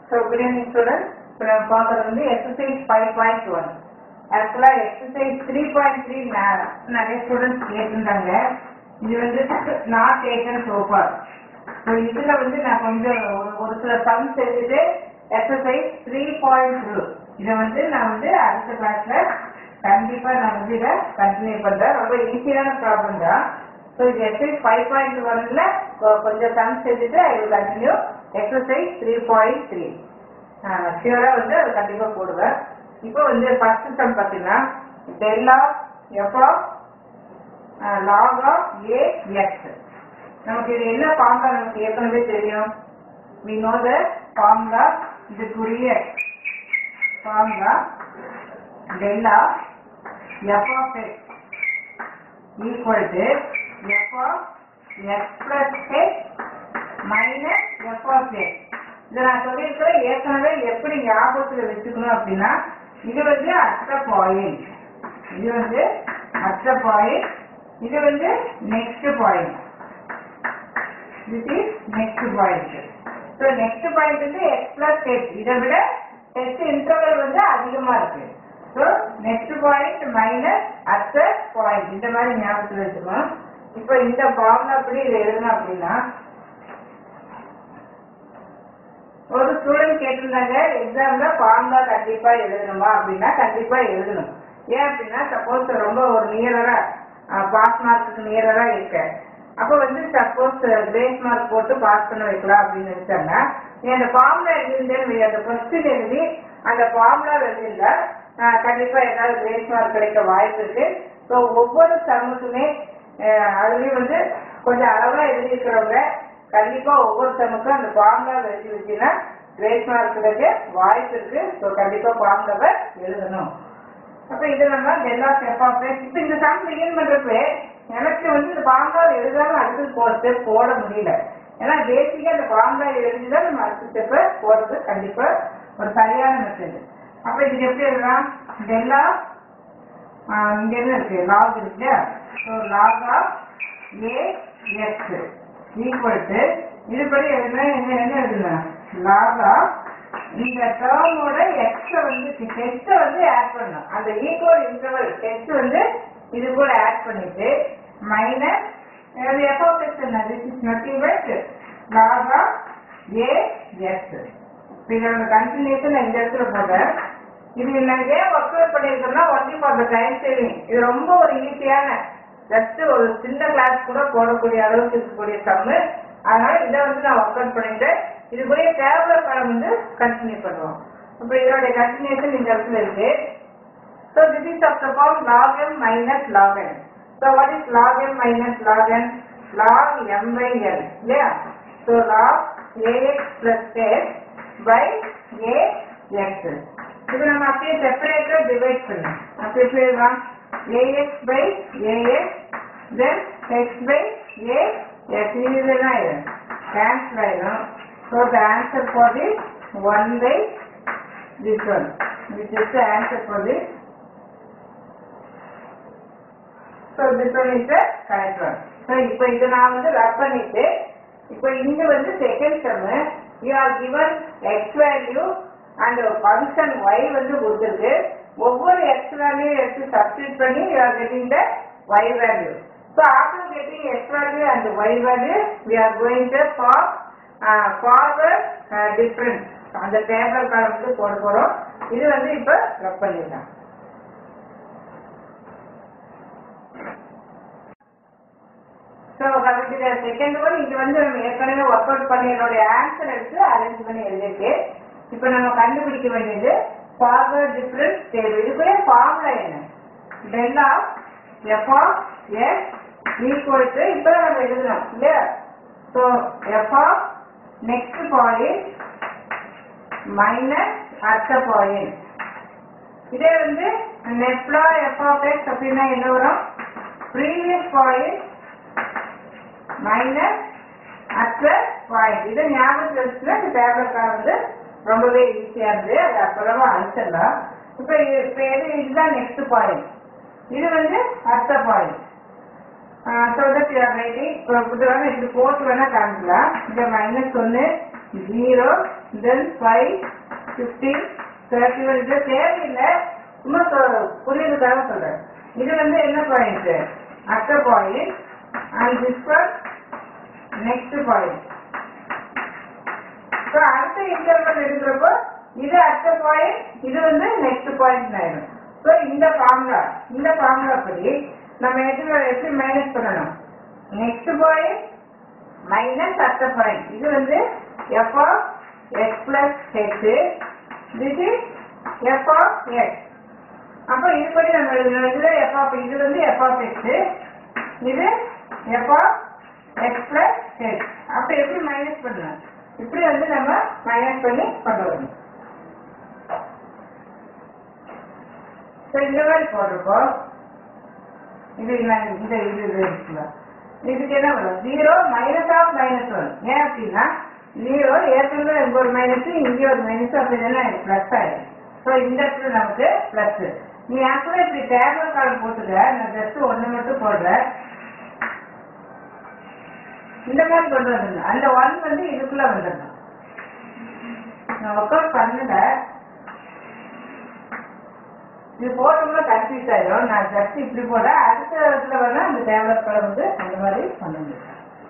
so good evening student இப்போ நம்ம பார்க்குறது வந்து எக்ஸசைஸ் ஃபைவ் பாயிண்ட் ஒன் ஆக்சுவலாக எக்ஸசைஸ் த்ரீ பாயிண்ட் த்ரீ நிறைய ஸ்டூடெண்ட்ஸ் கேட்டிருந்தாங்க இது வந்து நாட் டேக்கன் சோஃபார் ஸோ இதில் வந்து நான் கொஞ்சம் ஒரு ஒரு சில சம்ஸ் எழுதிட்டு எக்ஸசைஸ் த்ரீ பாயிண்ட் டூ இதை வந்து நான் வந்து அடுத்த கிளாஸில் கண்டிப்பாக நான் வந்து இதை கண்டினியூ பண்ணுறேன் ரொம்ப ஈஸியான ப்ராப்ளம் தான் ஸோ இது எக்ஸசைஸ் ஃபைவ் பாயிண்ட் ஒன்ல கொஞ்சம் சம்ஸ் எழுதிட்டு I will continue exercise three point three ஷியூராக வந்து அது கண்டிப்பாக போடுவேன் இப்போ வந்து ஃபர்ஸ்ட் சம் பார்த்தீங்கன்னா del of f of log of a x நமக்கு இது என்ன ஃபார்முலா நமக்கு ஏற்கனவே தெரியும் we know the formula இதுக்குரிய formula del of f of x equal to f of x plus x minus f of x இதை நான் சொல்லியிருக்கிறேன் ஏற்கனவே எப்படி ஞாபகத்தில் வச்சுக்கணும் அப்படின்னா இது வந்து அற்ற பாயிண்ட் இது வந்து அற்ற பாயிண்ட் இது வந்து next point this is next point so next point வந்து x plus h இதை விட h interval வந்து அதிகமா இருக்கு so next point minus at point இந்த மாதிரி ஞாபகத்துல வச்சுக்கணும் இப்போ இந்த ஃபார்முலா அப்படி இதை எழுதணும் அப்படின்னா ஒரு ஸ்டூடெண்ட் கேட்டிருந்தாங்க எக்ஸாம்ல ஃபார்முலா கண்டிப்பா எழுதணுமா அப்படின்னா கண்டிப்பா எழுதணும் ஏன் அப்படின்னா சப்போஸ் ரொம்ப ஒரு நியரரா பாஸ் மார்க்குக்கு நியரரா இருக்க அப்போ வந்து சப்போஸ் கிரேஸ் மார்க் போட்டு பாஸ் பண்ண வைக்கலாம் அப்படின்னு நினைச்சாங்க நீ அந்த ஃபார்முலா எழுதிருந்தேன்னு அந்த கொஸ்டின் எழுதி அந்த ஃபார்முலா எழுதிருந்தா கண்டிப்பா ஏதாவது கிரேஸ் மார்க் கிடைக்க வாய்ப்பு இருக்கு ஸோ ஒவ்வொரு சமத்துமே அதுலயும் வந்து கொஞ்சம் அளவா எழுதியிருக்கிறவங்க கண்டிப்பா ஒவ்வொரு சமுக்கும் அந்த ஃபார்முலா எழுதி வச்சீங்கன்னா கிரேஸ் மார்க் கிடைக்க வாய்ப்பு இருக்கு ஸோ கண்டிப்பா ஃபார்முலாவை எழுதணும் அப்ப இது நம்ம டெல் ஆஃப் எஃப் ஆஃப் இப்போ இந்த சம் பிகின் பண்றப்ப எனக்கு வந்து இந்த ஃபார்முலா எழுதாம அடுத்து போற ஸ்டெப் போட முடியல ஏன்னா பேசிக்கா இந்த ஃபார்முலா எழுதிதான் நம்ம அடுத்த ஸ்டெப்பை போடுறது கண்டிப்பா ஒரு சரியான மெத்தட் அப்ப இதுக்கு எப்படி எழுதலாம் டெல் ஆஃப் இங்க என்ன இருக்கு லாக் இருக்கு இல்லையா so log of a x equal to இதுபடி எழுதுனா என்ன என்ன எழுதணும் லாக் ஆஃப் இந்த டேர்மோட எக்ஸ வந்து ஹெச்ச வந்து ஆட் பண்ணணும் அந்த ஈக்குவல் இன்டர்வல் ஹெச் வந்து இது கூட ஆட் பண்ணிட்டு மைனஸ் எஃப் ஆஃப் எக்ஸ் என்ன this is nothing but log of a x இதோட கண்டினியூஷன் இந்த இடத்துல போடுறேன் இது நான் ஏன் ஒர்க் அவுட் பண்ணியிருக்கேன்னா only for the time saving இது ரொம்ப ஒரு ஈஸியான ஜஸ்ட் ஒரு சின்ன கிளாஸ் கூட போடக்கூடிய அளவுக்கு இருக்கக்கூடிய சம்மு அதனால இதை வந்து நான் ஒர்க் அவுட் பண்ணிட்டு இது கூட டேப்லெட் படம் வந்து கண்டினியூ பண்ணுவோம் இப்போ இதோட கண்டினியூஷன் இந்த இடத்துல இருக்கு so this is of the form log m minus log n so what is log m minus log n log m by n இல்லையா so log a x plus x by a x இது நம்ம அப்படியே செப்பரேட்டாக divide பண்ணலாம் அப்போ எப்படி எழுதலாம் a x by a x then x by a x இது என்ன ஆயிடும் கேன்சல் ஆயிடும் so the answer for the one by this one which is the answer for this so this one is the correct one so இப்போ இதை நான் வந்து ரப் பண்ணிட்டு இப்போ இங்க வந்து second sum you are given x value and function y வந்து கொடுத்துருக்கு ஒவ்வொரு x value எடுத்து substitute பண்ணி you are getting the y value so after getting x value and y value we are going to form uh, forward uh, difference அந்த table காலத்துக்கு போட போறோம் இது வந்து இப்ப ரப் பண்ணிடலாம் ஸோ கமிட்டி செகண்ட் ஒன் இது வந்து நம்ம ஏற்கனவே ஒர்க் அவுட் பண்ணி என்னுடைய ஆன்சர் எடுத்து அரேஞ்ச் பண்ணி எழுதிருக்கு இப்போ நம்ம கண்டுபிடிக்க வேண்டியது ஃபார்வர்ட் டிஃபரன்ஸ் டேபிள் இதுக்குரிய ஃபார்முலா என்ன del of f of x equal to இப்போ நம்ம எழுதணும் இல்லையா so f of next point minus அர்த்த பாயிண்ட் இதே வந்து நெப்லா எஃப் ஆஃப் எக்ஸ் அப்படின்னா என்ன வரும் ப்ரீவியஸ் பாயிண்ட் மைனஸ் அற்ற பாயிண்ட் இதை ஞாபகத்தில் வச்சுன்னா இந்த டேப்லெட் வந்து ரொம்பவே ஈஸியாக இருந்து அது அப்புறமா அழிச்சிடலாம் இப்போ இப்போ எது இதுதான் நெக்ஸ்ட் பாயிண்ட் இது வந்து அர்த்த point so that you're writing இப்போ இது வேணா இது போட்டு வேணா காமிக்கலாம் இந்த மைனஸ் ஒன்று zero then five fifteen thirty one இது தேவையில்லை சும்மா சொ- புரியுறதுக்காக சொல்றேன் இது வந்து என்ன பாயிண்ட் அட்ட point and this one next point so அடுத்த இன்டர்வல் இருக்கிறப்போ இது அடுத்த பாயிண்ட் இது வந்து நெக்ஸ்ட் பாயிண்ட் ஆயிடும் ஸோ இந்த ஃபார்முலா இந்த ஃபார்முலா படி நம்ம எதுல எப்படி மைனஸ் பண்ணணும் நெக்ஸ்ட் பாயிண்ட் மைனஸ் அடுத்த பாயிண்ட் இது வந்து f of x plus h this is f of x அப்போ இதுபடி நம்ம எழுதணும் இதுல எஃப் ஆஃப் இது வந்து எஃப் ஆஃப் எக்ஸ் இது f of x plus h அப்போ எப்படி மைனஸ் பண்ணணும் இப்படி வந்து நம்ம மைனஸ் பண்ணி கொண்டு வரணும் ஸோ இந்த மாதிரி போடுறப்போ இது நான் இந்த இது இது இருக்குல்ல இதுக்கு என்ன வரும் zero minus of minus one ஏன் அப்படின்னா ஜீரோ ஏற்கனவே இங்க ஒரு மைனஸ் இங்கே ஒரு மைனஸ் அப்படி என்ன ப்ளஸ் ஆயிடும் ஸோ இந்த இடத்துல நமக்கு ப்ளஸ் நீ ஆக்சுவலாக இப்படி டேபிள் கார்டு போட்டுக்க நான் ஜஸ்ட் ஒன்று மட்டும் போடுறேன் இந்த மாதிரி கொண்டு வந்துடணும் அந்த ஒன் வந்து இதுக்குள்ள வந்துடணும் நான் ஒர்க் அவுட் பண்ணல இது போட்டோம்னா கன்ஃபியூஸ் ஆயிடும் நான் ஜஸ்ட் இப்படி போட அடுத்த இடத்துல வேணா அந்த டேப்லெட் கலர் வந்து அந்த மாதிரி பண்ண முடியும்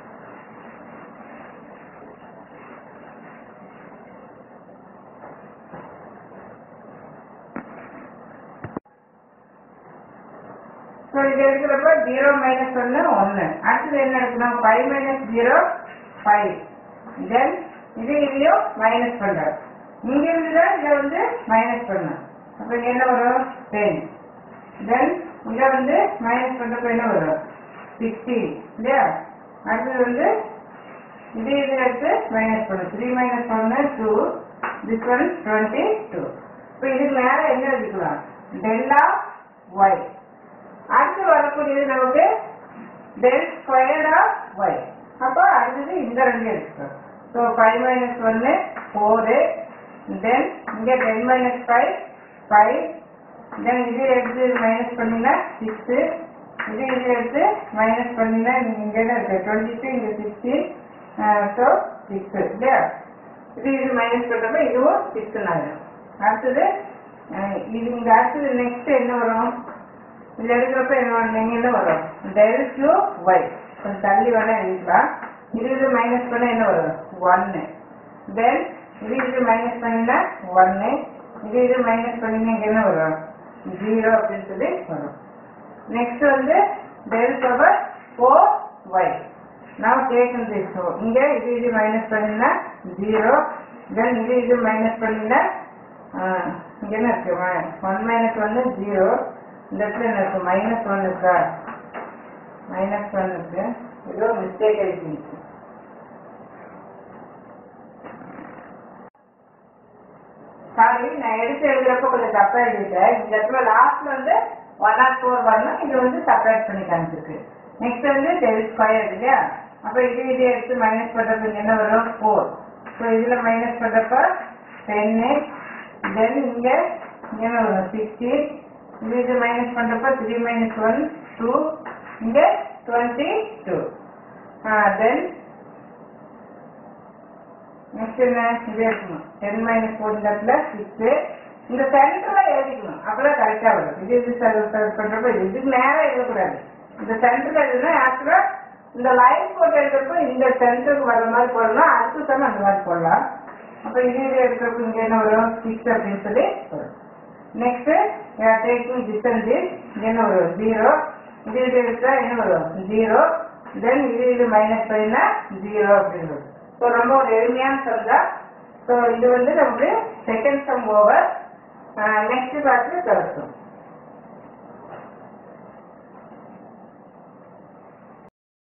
ஸோ இது எடுக்கிறப்ப ஜீரோ மைனஸ் ஒன்று ஒன்று அடுத்தது என்ன எடுக்கணும் five minus zero five then இது இதையும் மைனஸ் பண்ணுறோம் இங்க இருந்து இதை வந்து மைனஸ் பண்ணணும் அப்போ இங்க என்ன வரும் டென் தென் இங்க வந்து மைனஸ் பண்ணுறப்ப என்ன வரும் சிக்ஸ்டீன் இல்லையா அடுத்தது வந்து இது இது எடுத்து மைனஸ் பண்ணும் த்ரீ மைனஸ் ஒன்று two this one twenty two இப்போ இதுக்கு மேலே என்ன எழுதிக்கலாம் டெல்லா ஒய் அடுத்து வரக்கூடியது நமக்கு டெல் ஸ்கொயர்ட் ஆஃப் ஒய் அப்போ அடுத்தது இந்த ரெண்டு எடுத்துக்கோம் ஸோ ஃபைவ் மைனஸ் ஒன்று ஃபோரு தென் இங்கே ten minus five five then இது எடுத்து மைனஸ் பண்ணினா சிக்ஸு இது இது எடுத்து மைனஸ் பண்ணினா நீங்கள் இங்கே தான் இருக்கு டுவெண்ட்டி டூ இங்கே சிக்ஸ்டீன் ஸோ சிக்ஸு இல்லையா இது இது மைனஸ் பண்ணுறப்ப இதுவும் சிக்ஸ்ன்னு ஆகிடும் அடுத்தது அஹ், இது இங்கே அடுத்தது நெக்ஸ்ட் என்ன வரும் இதுல இருக்கிறப்ப என்ன என்ன வரும் டெல் கியூ ஒய் கொஞ்சம் தள்ளி வேணா எழுதிக்கலாம் இது இது மைனஸ் பண்ணா என்ன வரும் ஒன்னு தென் இது இது மைனஸ் பண்ணினா ஒன்னு இது இது மைனஸ் பண்ணினா இங்க என்ன வரும் ஜீரோ அப்படின்னு சொல்லி வரும் நெக்ஸ்ட் வந்து டெல் பவர் ஃபோர் ஒய் நான் டேக்கன் திஸ் இங்க இது இது மைனஸ் பண்ணினா ஜீரோ தென் இது இது மைனஸ் பண்ணினா இங்க என்ன இருக்கு ஒன் மைனஸ் ஒன்னு ஜீரோ இந்த இடத்துல என்ன இருக்கு மைனஸ் ஒன் இருக்கா மைனஸ் ஒன் இருக்கு ஏதோ மிஸ்டேக் ஆயிடுச்சு சாரி நான் எடுத்து எழுதுறப்ப கொஞ்சம் தப்பா எழுதிட்டேன் இந்த இடத்துல லாஸ்ட்ல வந்து ஒன் நாட் ஃபோர் வரணும் இது வந்து செப்பரேட் பண்ணி காமிச்சிருக்கு நெக்ஸ்ட் வந்து டெல் ஸ்கொயர் இல்லையா அப்ப இது இது எடுத்து மைனஸ் பண்றதுக்கு என்ன வரும் ஃபோர் ஸோ இதுல மைனஸ் பண்றப்ப டென்னு தென் இங்க இங்க என்ன வரும் சிக்ஸ்டீன் இது இது மைனஸ் பண்றப்ப த்ரீ மைனஸ் ஒன் டூ இங்க டுவெண்ட்டி டூ தென் நெக்ஸ்ட் என்ன இது இருக்கணும் டென் மைனஸ் ஃபோர் இந்த இடத்துல சிக்ஸு இந்த சென்டர்ல எழுதிக்கணும் அப்பதான் கரெக்டா வரும் இது இது சர்வ் பண்றப்ப இது இதுக்கு நேரம் எழுதக்கூடாது இந்த சென்டர்ல எழுதுனா ஆக்சுவலா இந்த லைன் போட்டு எழுதுறப்போ இந்த சென்டருக்கு வர மாதிரி போடலாம் அடுத்த சமயம் அந்த மாதிரி போடலாம் அப்ப இது இது எடுக்கிறப்ப இங்க என்ன வரும் சிக்ஸ் அப்படின்னு சொல்லி வரும் நெக்ஸ்ட் டேக்கிங் டிஸ்டன்ஸ் இங்க என்ன வரும் ஜீரோ இது இது எடுத்தா என்ன வரும் ஜீரோ தென் இது இது மைனஸ் பண்ணினா ஜீரோ அப்படின்னு வரும் ஸோ ரொம்ப ஒரு எளிமையான சம் தான் ஸோ இது வந்து நமக்கு செகண்ட் சம் ஓவர் நெக்ஸ்ட் கிளாஸ்ல தவிர்க்கும்